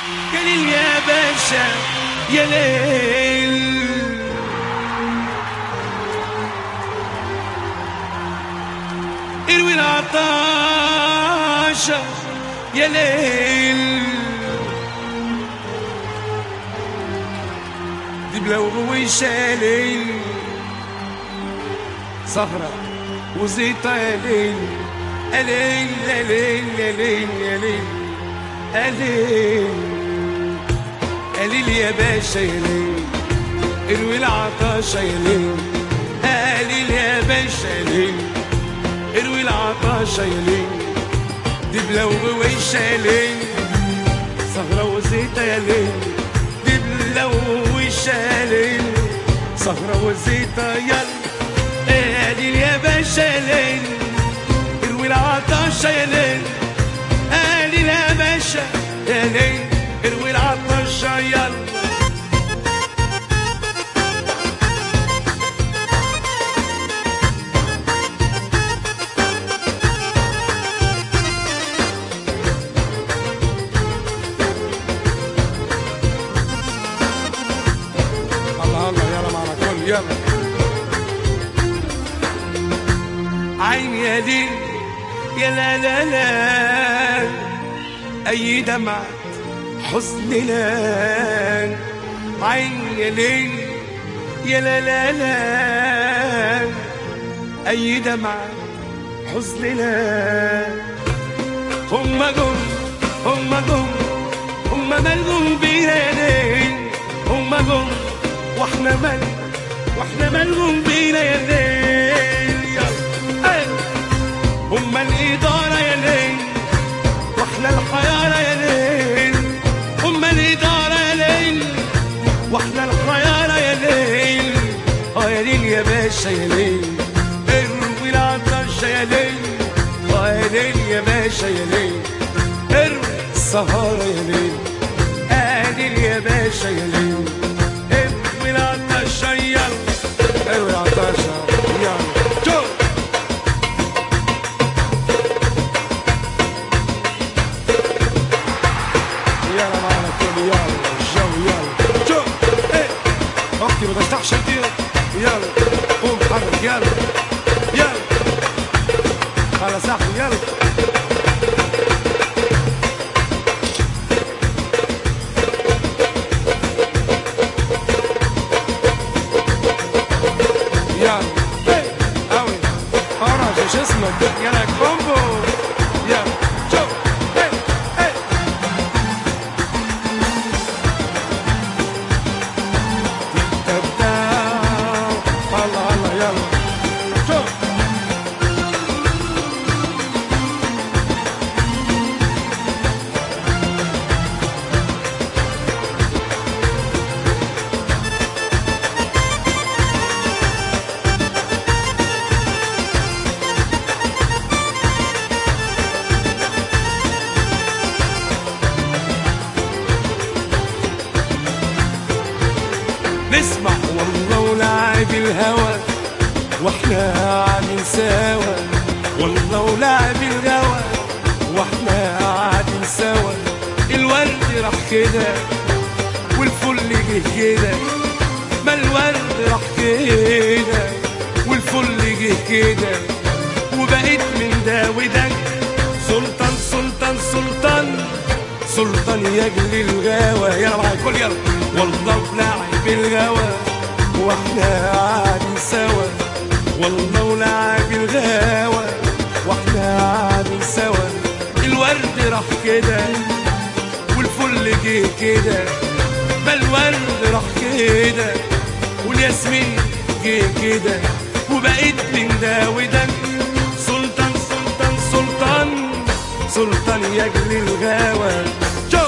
يا ليل يا باشا يا ليل اروي العطاشة يا ليل دي بلو وشاليل صخرة وزيطة يا ليل يا ليل يا ليل يا ليل يا ليل يا ليل يا ليل يا باشا يا ليل اروي العطاشة يا ليل يا ليل يا باشا يا ليل اروي العطاشة يا ليل دي بلو ويشة يا ليل صخرة وزيطة يا ليل دي بلو ويشة يا ليل صخرة وزيطة يلا يا ليل يا باشا يا ليل اروي العطاشة يا ليل يا ليل يا باشا يا ليل اروي العطاشة يلا الله الله يلا معنا كل يلا عيني يا ليل يا لا لا لا أي دمعة حزن لا عيني يا ليل يا لا لا لا أي دمعة حزن لا هم جم هم جم هم مالهم بينا يا ليل هم جم واحنا مال واحنا مالهم بينا يا ليل يلا أي. هم الإدارة يا ليل واحنا الحيارة يا ليل هم الإدارة يا ليل واحنا الحيارة يا ليل اه يا ليل يا باشا يا ليل اروي العطشة يا ليل اه يا ليل يا باشا يا ليل اروي السهارة يا ليل اه ليل يا باشا يا ليل اروي العطشة يلا اروي العطشة يلا جو يلا معنا كل يلا الجو يلا جو ايه اختي ما تفتحش كتير يلا قوم حرك يلا يلا على صاحبي يلا يلا ايه قوي اورنج ايش اسمك يلا كومبو يلا جو ايه ايه تبدا الله الله يلا شوف نسمع والله ولعب الهوى واحنا قاعدين سوا والله ولعب الهوى واحنا قاعدين سوا الورد راح كده والفل جه كده ما الورد راح كده والفل جه كده وبقيت من ده وده سلطان سلطان سلطان سلطان يجلي الغاوى يلا معايا كل يلا والله بلعب الغاوى واحنا قاعدين سوا والله ولعب الغاوى واحنا قاعدين سوا الورد راح كده والفل جه كده ما الورد راح كده والياسمين جه كده وبقيت من ده وده سلطان سلطان سلطان سلطان يجلي الغاوى جو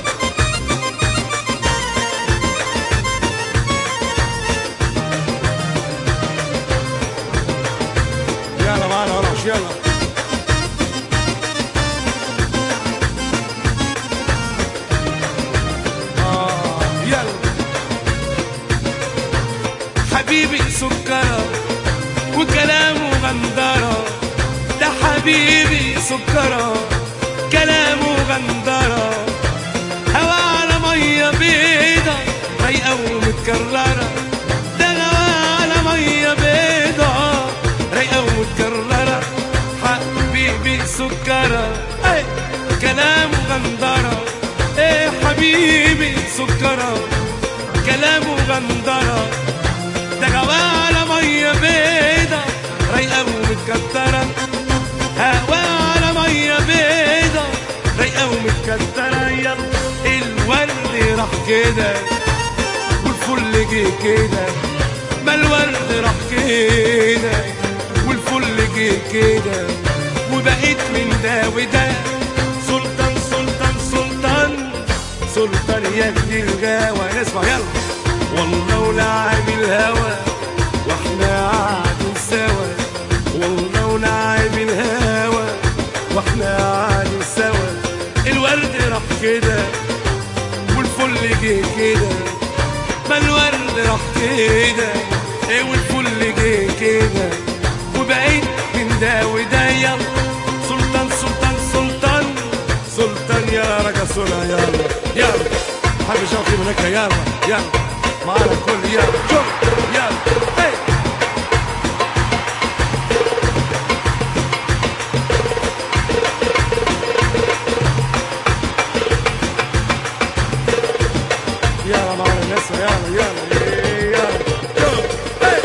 يلا معانا ورش يلا آه يلا حبيبي سكرة وكلامه غندرة ده حبيبي سكرة كلامه غندرة هوا سكرة اي كلامه غندرة ايه حبيبي سكرة كلامه غندرة ده جواه على مية بيضة رايقة ومتكترة هوا على مية بيضة رايقة ومتكترة يلا الورد راح كده والفل جه كده ما الورد راح كده والفل جه كده وبقيت من ده وده سلطان سلطان سلطان سلطان يا ابن الغاوى نسمع يلا والله ولعب الهوى واحنا قاعدين سوا والله ولعب الهوى واحنا قاعدين سوا الورد راح كده والفل جه كده ما الورد راح كده ايه والفل جه كده وبقيت من ده وده يلا سلطان سلطان سلطان سلطان يا رجا سونا يلا يلا حبي شوقي منك يلا يلا معانا الكل يلا شوف يلا هي يلا معانا الناس يلا يلا يلا شوف هي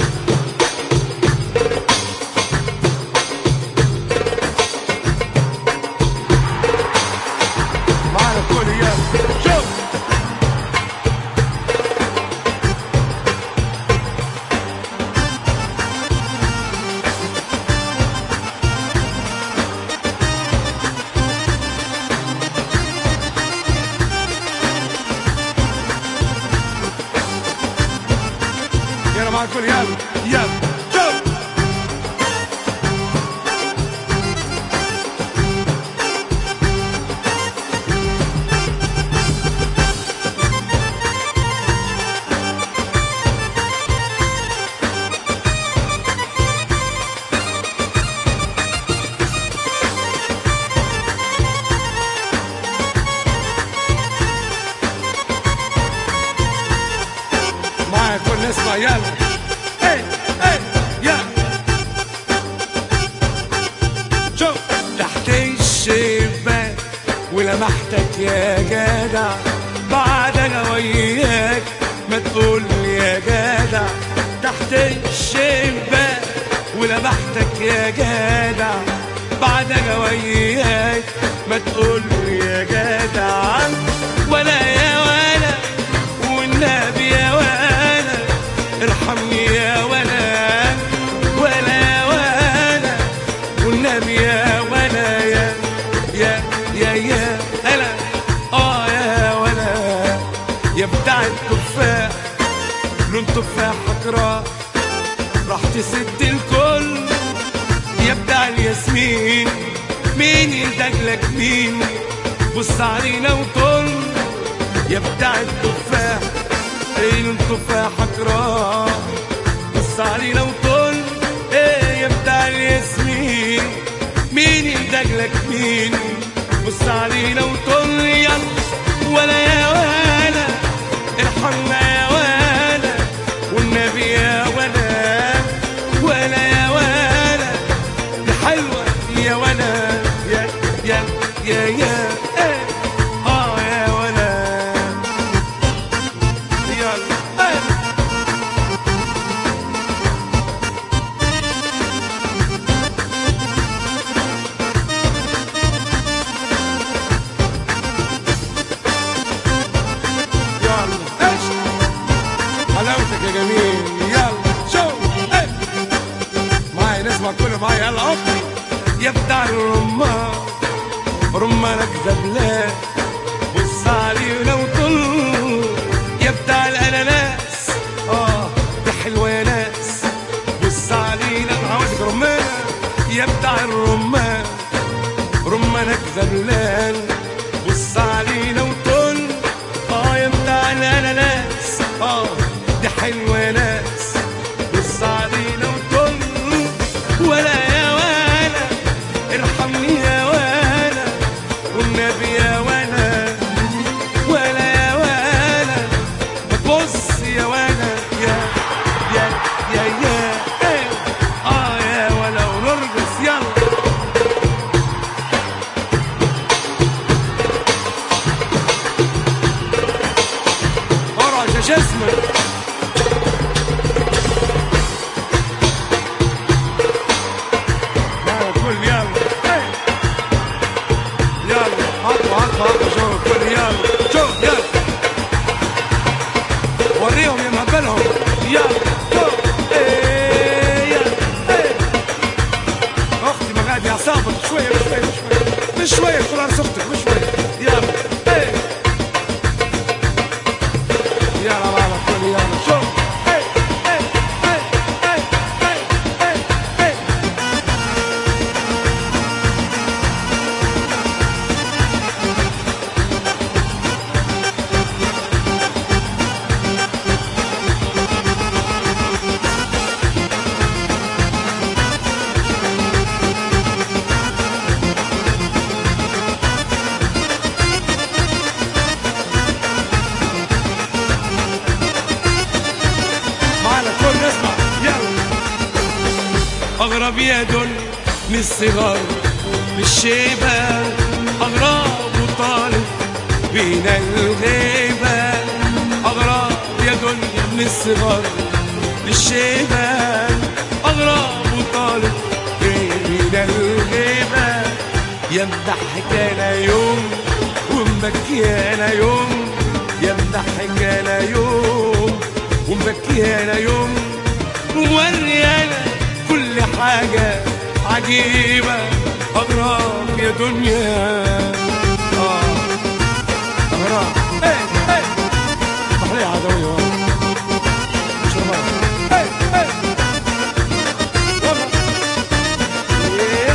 معانا الكل يلا شوف يلا مع الكل يلا يلا شوف معايا الكل نسمع يلا اي اي يلا شوف تحت الشباك ولمحتك يا جدع بعد انا وياك ما تقول لي يا جدع تحت الشباك ولمحتك يا جدع بعد انا وياك ما تقول لي يا جدع ولا يا ولا والنبي يا ولا ارحمني يا ولا ولا يا ولا والنبي يا ولا يا يا يا يا هلا اه يا ولا يا بتاع التفاح لون تفاحك راح راح تسد الكل يا بتاع الياسمين مين يلدجلك مين بص علينا وطل يا بتاع التفاح ايه لون تفاحك راح بص علينا وطل ايه يا بتاع الياسمين مين يلدجلك مين بص علينا وطل يلا ولا يا ولا ارحمنا يا ولا والنبي يا ولا ولا يا ولا دي حلوة يا ولا يا يا يا يا إيه. اه يا ولا يلا إيه. يلا ايش حلاوتك يا جميل يلا شو ايه معايا نسمع كله معايا يلا عطني يا بتاع الرمان رمانك دبلان بص علينا وطل يا بتاع الاناناس اه ده حلوه يا ناس بص علينا عاوزك رمان يا بتاع الرمان رمانك دبلان بص علينا وطل اه يا بتاع الاناناس اه دي حلوه يا ناس بص علينا وطل ولا يا ولا ارحمني يا ولا والنبي يا ولا جسمك يلا كل يلا هي. يلا هطوا هطوا هطوا شوف كل يلا شوف يلا وريهم يا مهبلهم يلا شوف ايه يلا ايه اختي ما قاعد اعصابك شويه شويه شويه مش شويه خلاص اختك مش شويه يلا ايه يلا بابا كل يلا شوف ايه ايه ايه ايه ايه ايه ايه معنا كل نسمع يلا أغرب يد من الصغار للشيبة أغراب وطالب بين الغيبة أغراب يد من الصغار للشيبة أغراب وطالب بين الغيبة يمدحك أنا يوم ومبكي أنا يوم يمدحك أنا يوم ومبكي أنا يوم ووري أنا كل حاجة عجيبة أغراب يا دنيا آه أغراب إيه إيه أحلى عدوية مش رمضان إيه إيه يلا إيه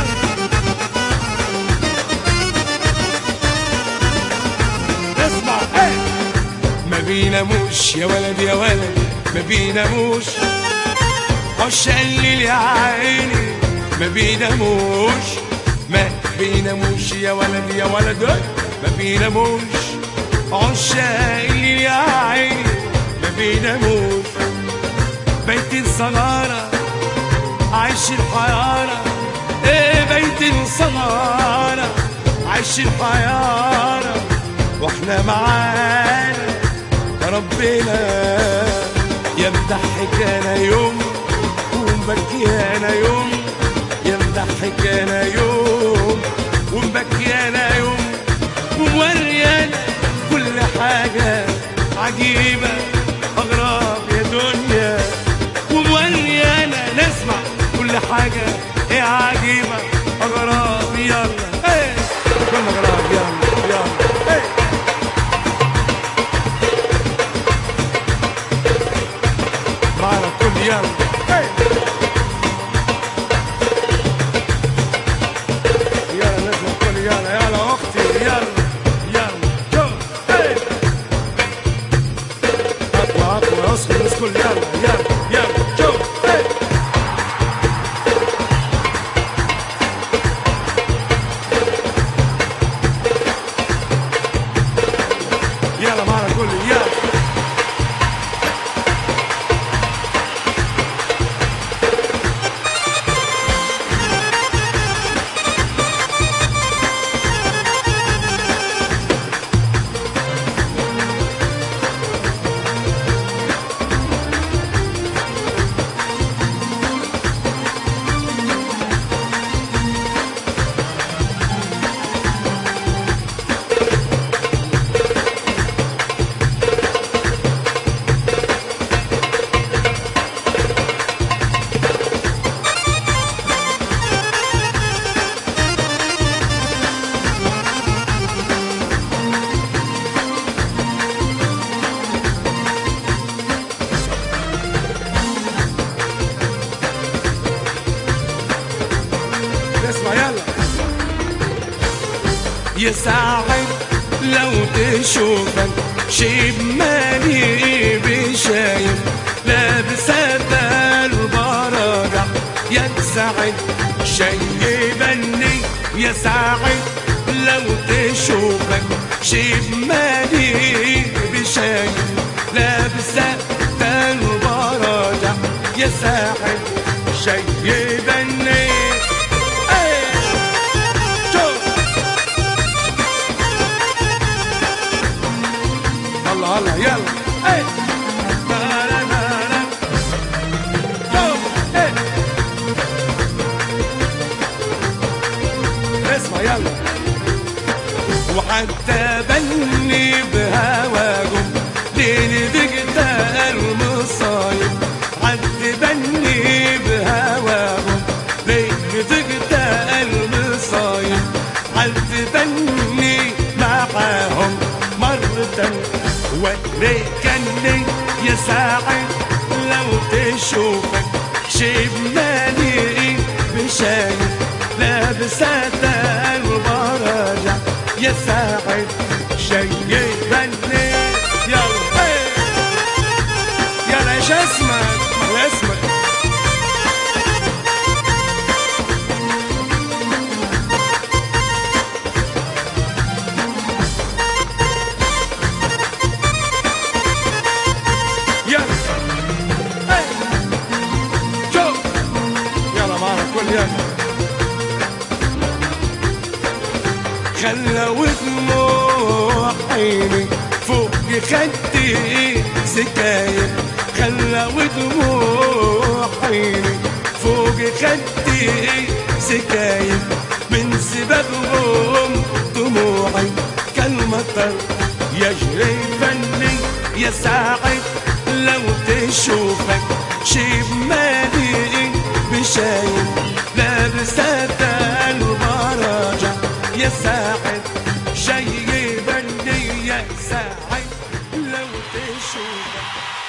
اسمع إيه ما بيناموش يا ولد يا ولد ما بيناموش عش قليل يا عيني ما بيناموش ما بيناموش يا ولد يا ولد ما بيناموش عش قليل يا عيني ما بيناموش بيت الصغارة عيش الحيارة ايه بيت الصغارة عيش الحيارة واحنا معانا ربنا يمدحك انا يوم ومبكي انا يوم يمدحك انا يوم ومبكي انا يوم وموري انا كل حاجة عجيبة اغراب يا دنيا وموري انا نسمع كل حاجة ايه عجيبة اغراب يلا ايه كل اغراب يلا يلا ايه معنا كل يلا ايه يلا نسمع كل يلا يلا اختي يلا يلا جو ايه اطلع اطلع اصحى الناس كل يلا يلا يلا جو ايه يلا معنا كل يلا اسمع يلا يا ساعد لو تشوفك شي مالي بشايف لابس البرجع يا ساعد شيبني يا ساعد لو تشوفك شي مالي بشايف لابس البرجع يا ساعد شيبني ايه شوف هلا هلا يلا ايه حتى بني بهواهم ليل بقدر المصايب حتى بني بهواهم ليل بقدر المصايب حتى بني معاهم مرة وليكني يا ساعد لو تشوفك شيب مالي بشايف لابسة البرجع يا ساعد شيبني يلا إيه. يلا ايش اسمك ما اسمك يلا إيه. شوف يلا معنا كل يلا خلى ودموع عيني فوق خدي سكاير خلى ودموع عيني فوق خدي سكاير من سببهم دموعي كالمطر يجري فني يا ساعد لو تشوفك شيب مالي بشايب لابسة البرجة يا ساعد شيبني يا ساعد لو تشوفك